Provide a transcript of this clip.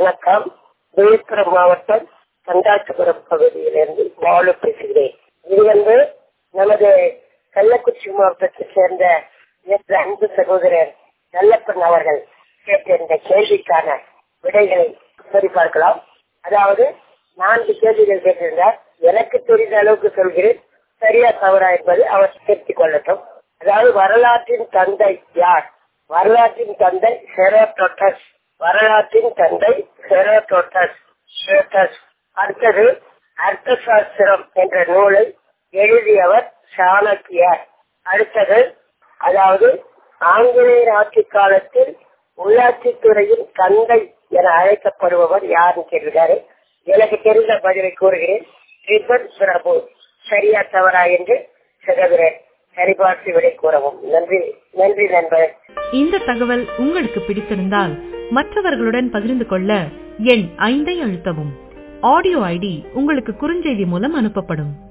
வணக்கம் விழுப்புரம் மாவட்டம் கண்டாச்சிபுரம் பகுதியிலிருந்து பாலு பேசுகிறேன் இது வந்து நமது கள்ளக்குறிச்சி மாவட்டத்தை சேர்ந்த என் அன்பு சகோதரர் நல்லப்பன் அவர்கள் கேட்ட இந்த கேள்விக்கான விடைகளை சரி பார்க்கலாம் அதாவது நான்கு கேள்விகள் கேட்டிருந்தார் எனக்கு தெரிந்த அளவுக்கு சொல்கிறேன் சரியா தவறா என்பது அவர் திருத்திக் கொள்ளட்டும் அதாவது வரலாற்றின் தந்தை யார் வரலாற்றின் தந்தை ஹெரோடோட்டஸ் வரலாற்றின் தந்தை ஹெரோடோட்டஸ் ஹெரோடஸ் அடுத்தது அர்த்தசாஸ்திரம் என்ற நூலை எழுதியவர் சாணக்கியர் அடுத்தது அதாவது ஆங்கிலேயர் ஆட்சி காலத்தில் உள்ளாட்சித்துறையின் தந்தை என அழைக்கப்படுபவர் யாருன்னு கேட்டிருக்காரு எனக்கு தெரிந்த பதிலை கூறுகிறேன் ரிபன் பிரபு சரியா தவறா என்று சகோதரர் சரிபார்த்து விடை கூறவும் நன்றி நன்றி நண்பர் இந்த தகவல் உங்களுக்கு பிடித்திருந்தால் மற்றவர்களுடன் பகிர்ந்து கொள்ள எண் ஐந்தை அழுத்தவும் ஆடியோ ஐடி உங்களுக்கு குறுஞ்செய்தி மூலம் அனுப்பப்படும்